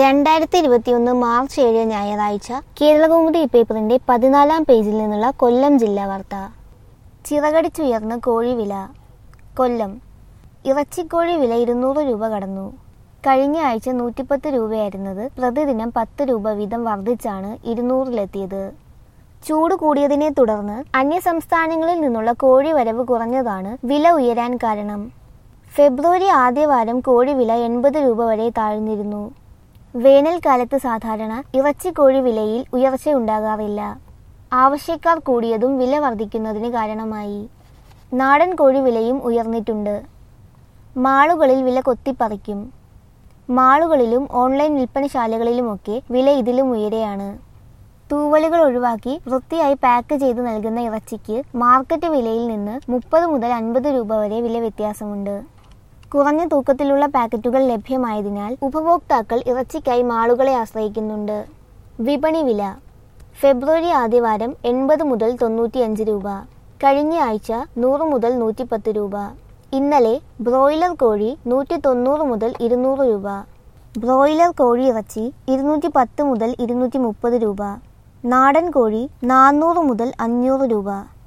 രണ്ടായിരത്തി ഇരുപത്തിയൊന്ന് മാർച്ച് ഏഴ് ഞായറാഴ്ച കേരളകൗമുദി പേപ്പറിന്റെ പതിനാലാം പേജിൽ നിന്നുള്ള കൊല്ലം ജില്ലാ വാർത്ത ചിറകടിച്ചുയർന്ന് കോഴി വില കൊല്ലം ഇറച്ചിക്കോഴി വില ഇരുന്നൂറ് രൂപ കടന്നു കഴിഞ്ഞ ആഴ്ച നൂറ്റിപ്പത്ത് രൂപയായിരുന്നത് പ്രതിദിനം പത്ത് രൂപ വീതം വർദ്ധിച്ചാണ് ഇരുന്നൂറിലെത്തിയത് ചൂട് കൂടിയതിനെ തുടർന്ന് അന്യസംസ്ഥാനങ്ങളിൽ നിന്നുള്ള കോഴി വരവ് കുറഞ്ഞതാണ് വില ഉയരാൻ കാരണം ഫെബ്രുവരി ആദ്യവാരം കോഴി വില എൺപത് രൂപ വരെ താഴ്ന്നിരുന്നു വേനൽക്കാലത്ത് സാധാരണ ഇറച്ചിക്കോഴി വിലയിൽ ഉയർച്ചയുണ്ടാകാറില്ല ആവശ്യക്കാർ കൂടിയതും വില വർദ്ധിക്കുന്നതിന് കാരണമായി നാടൻ കോഴി വിലയും ഉയർന്നിട്ടുണ്ട് മാളുകളിൽ വില കൊത്തിപ്പറിക്കും മാളുകളിലും ഓൺലൈൻ വിൽപ്പനശാലകളിലുമൊക്കെ വില ഇതിലും ഉയരെയാണ് തൂവലുകൾ ഒഴിവാക്കി വൃത്തിയായി പാക്ക് ചെയ്ത് നൽകുന്ന ഇറച്ചിക്ക് മാർക്കറ്റ് വിലയിൽ നിന്ന് മുപ്പത് മുതൽ അൻപത് രൂപ വരെ വില വ്യത്യാസമുണ്ട് കുറഞ്ഞ തൂക്കത്തിലുള്ള പാക്കറ്റുകൾ ലഭ്യമായതിനാൽ ഉപഭോക്താക്കൾ ഇറച്ചിക്കായി മാളുകളെ ആശ്രയിക്കുന്നുണ്ട് വിപണി വില ഫെബ്രുവരി ആദ്യവാരം എൺപത് മുതൽ തൊണ്ണൂറ്റിയഞ്ച് രൂപ കഴിഞ്ഞ ആഴ്ച നൂറ് മുതൽ നൂറ്റിപ്പത്ത് രൂപ ഇന്നലെ ബ്രോയിലർ കോഴി നൂറ്റി തൊണ്ണൂറ് മുതൽ ഇരുന്നൂറ് രൂപ ബ്രോയിലർ കോഴി ഇറച്ചി ഇരുന്നൂറ്റി പത്ത് മുതൽ ഇരുന്നൂറ്റി മുപ്പത് രൂപ നാടൻ കോഴി നാനൂറ് മുതൽ അഞ്ഞൂറ് രൂപ